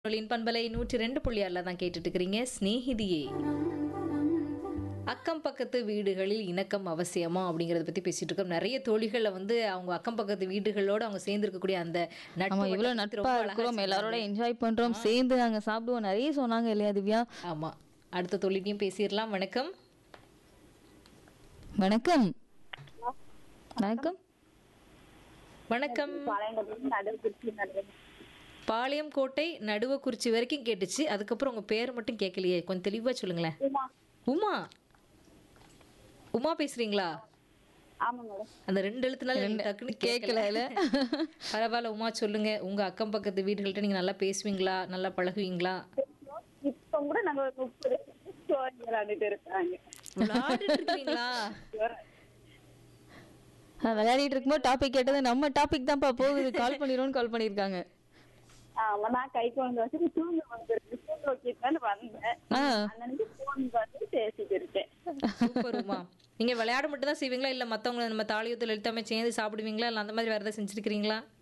உங்களின் பண்பலை நூற்றி ரெண்டு புள்ளி ஆறில் தான் கேட்டுட்டு இருக்கிறீங்க ஸ்நேகிதியே அக்கம் பக்கத்து வீடுகளில் இணக்கம் அவசியமா அப்படிங்கறத பத்தி பேசிட்டு இருக்கோம் நிறைய தோழிகளை வந்து அவங்க அக்கம் பக்கத்து வீடுகளோட அவங்க சேர்ந்து இருக்கக்கூடிய அந்த நட்பு ஆமா இவ்வளவு வட்டத்தை நட்பா ரொம்ப அழகா இருக்கிறோம் சொன்னாங்க. எல்லாரோட என்ஜாய் பண்றோம் சேர்ந்து நாங்க சாப்பிடுவோம் நிறைய சொன்னாங்க இல்லையா திவ்யா ஆமா அடுத்த தொழிலையும் பேசிடலாம் வணக்கம் வணக்கம் வணக்கம் வணக்கம் பாளையம் கோட்டை நடுவக்குறிச்சி வரைக்கும் கேட்டுச்சு அதுக்கப்புறம் உங்க பேர் மட்டும் கேட்கலையே கொஞ்சம் தெளிவா சொல்லுங்களேன் உமா உமா பேசுறீங்களா ஆமா மேடம் அந்த ரெண்டு எழுத்துனால எனக்கு டக்குன்னு கேட்கல கேட்கல பரவாயில்ல உமா சொல்லுங்க உங்க அக்கம் பக்கத்து வீடுகள்கிட்ட நீங்க நல்லா பேசுவீங்களா நல்லா பழகுவீங்களா இப்ப கூட நாங்க ஒரு முப்பது ஸ்டோரி விளையாண்டுட்டு இருக்காங்க விளையாடிட்டு இருக்கீங்களா விளையாடிட்டு இருக்கும்போது டாபிக் கேட்டது நம்ம டாபிக் தான்ப்பா போகுது கால் பண்ணிடுவோம்னு கால் பண்ணிருக்காங்க ஆமா நான் கை குழந்தை வச்சுட்டு தூங்க வந்துருக்கு தூங்க வைக்கிட்டு வந்தேன் ஆ அண்ணனுக்கு போன் பார்த்து பேசிட்டு இருக்கேன் சூப்பர் உமா நீங்க விளையாட மட்டும் தான் செய்வீங்களா இல்ல மத்தவங்க நம்ம தாலியத்தில் எழுத்தாம சேர்ந்து சாப்பிடுவீங்களா இல்ல அந்த மாதிரி வேற ஏதாவது செஞ்சிருக்கீங்களா